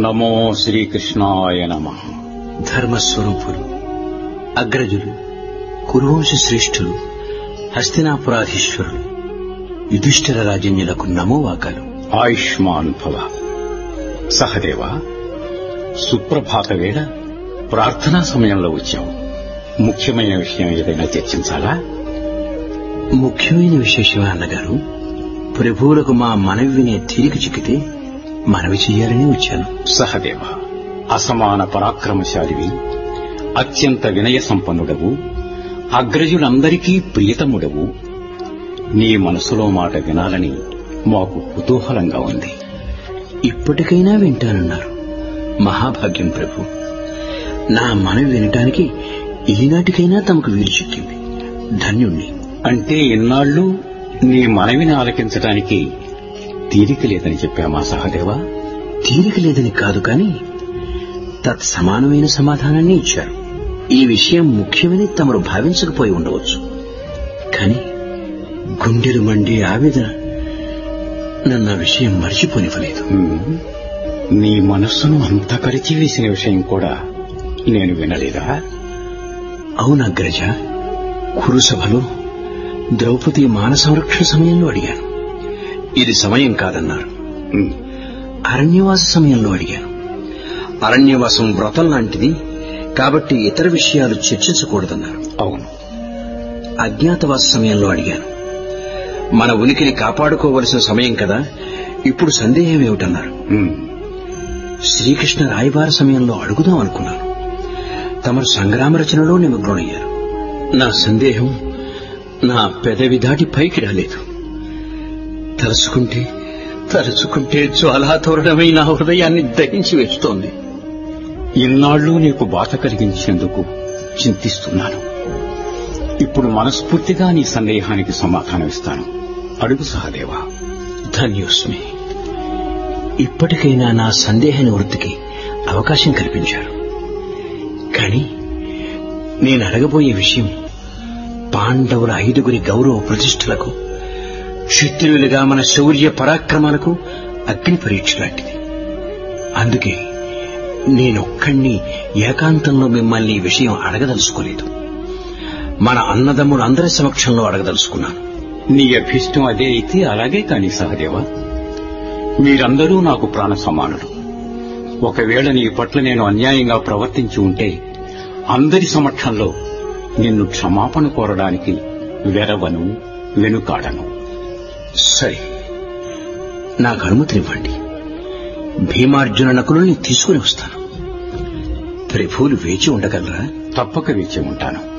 నమో శ్రీకృష్ణాయ నమ ధర్మస్వరూపులు అగ్రజులు కురువంశ శ్రేష్ఠులు హస్తినాపురాధీశ్వరులు యుధిష్ఠిర రాజన్యులకు నమోవాకాలు ఆయుష్మాన్ భవ సహదేవ సుప్రభాత వేళ ప్రార్థనా సమయంలో వచ్చావు ముఖ్యమైన విషయం ఏదైనా చర్చించాలా ముఖ్యమైన విశేషమే అన్నగారు ప్రభువులకు మా మనవి వినే తీరిక చిక్కితే మనవి చెయ్యాలని వచ్చాను సహదేవ అసమాన పరాక్రమశాలివి అత్యంత వినయ సంపన్నుడవు అగ్రజులందరికీ ప్రియతముడవు నీ మనసులో మాట వినాలని మాకు కుతూహలంగా ఉంది ఇప్పటికైనా వింటానన్నారు మహాభాగ్యం ప్రభు నా మనవి వినటానికి ఈనాటికైనా తమకు వీలు చిక్కింది ధన్యుణ్ణి అంటే ఇన్నాళ్ళు నీ మనవిని ఆలకించడానికి తీరిక లేదని చెప్పామా సహదేవా తీరిక లేదని కాదు కాని తత్సమానమైన సమాధానాన్ని ఇచ్చారు ఈ విషయం ముఖ్యమని తమరు భావించకపోయి ఉండవచ్చు కాని గుండెలు మండే ఆవేదన నన్ను ఆ విషయం మర్చిపోనివ్వలేదు ఉమ్, నీ మనస్సును అంత కరిచివేసిన విషయం కూడా నేను వినలేదా అవునగ్రజ కురుసభలో ద్రౌపది మాన సంరక్షణ సమయంలో అడిగాను ఇది సమయం కాదన్నారు ఉమ్, అరణ్యవాస సమయంలో అడిగాను అరణ్యవాసం వ్రతం లాంటిది కాబట్టి ఇతర విషయాలు చర్చించకూడదన్నారు అవును అజ్ఞాతవాస సమయంలో అడిగాను మన ఉనికిని కాపాడుకోవలసిన సమయం కదా ఇప్పుడు సందేహం ఏమిటన్నారు ఉమ్, శ్రీకృష్ణ రాయబార సమయంలో అడుగుదాం అనుకున్నాను తమరు సంగ్రామ రచనలో నిమగ్నమయ్యారు నా సందేహం నా పెదవి దాటి పైకి రాలేదు తలుచుకుంటే తలుచుకుంటే జ్వాలాతోరణమై నా హృదయాన్ని దహించి వేస్తోంది ఇన్నాళ్ళు నీకు బాధ కలిగించేందుకు చింతిస్తున్నాను ఇప్పుడు మనస్ఫూర్తిగా నీ సందేహానికి సమాధానం ఇస్తాను అడుగు సహదేవా ధన్యోస్మి ఇప్పటికైనా నా సందేహ నివృత్తికి అవకాశం కల్పించారు కాని నేను అడగబోయే విషయం పాండవుల ఐదుగురి గౌరవ ప్రతిష్టలకు క్షత్రియులుగా మన శౌర్య పరాక్రమాలకు అగ్ని పరీక్ష లాంటిది అందుకే నేనొక్కణ్ణి ఏకాంతంలో మిమ్మల్ని ఈ విషయం అడగదలుచుకోలేదు మన అన్నదమ్ముడు అందరి సమక్షంలో అడగదలుచుకున్నాను నీ అభిష్టం అదే అయితే అలాగే కాని సహదేవా మీరందరూ నాకు ప్రాణ సమానులు ఒకవేళ నీ పట్ల నేను అన్యాయంగా ప్రవర్తించి ఉంటే అందరి సమక్షంలో నిన్ను క్షమాపణ కోరడానికి వెరవను వెనుకాడను సరే నాకు అనుమతినివ్వండి భీమార్జున నకులని తీసుకుని వస్తాను ప్రభువులు వేచి ఉండగలరా తప్పక వేచి ఉంటాను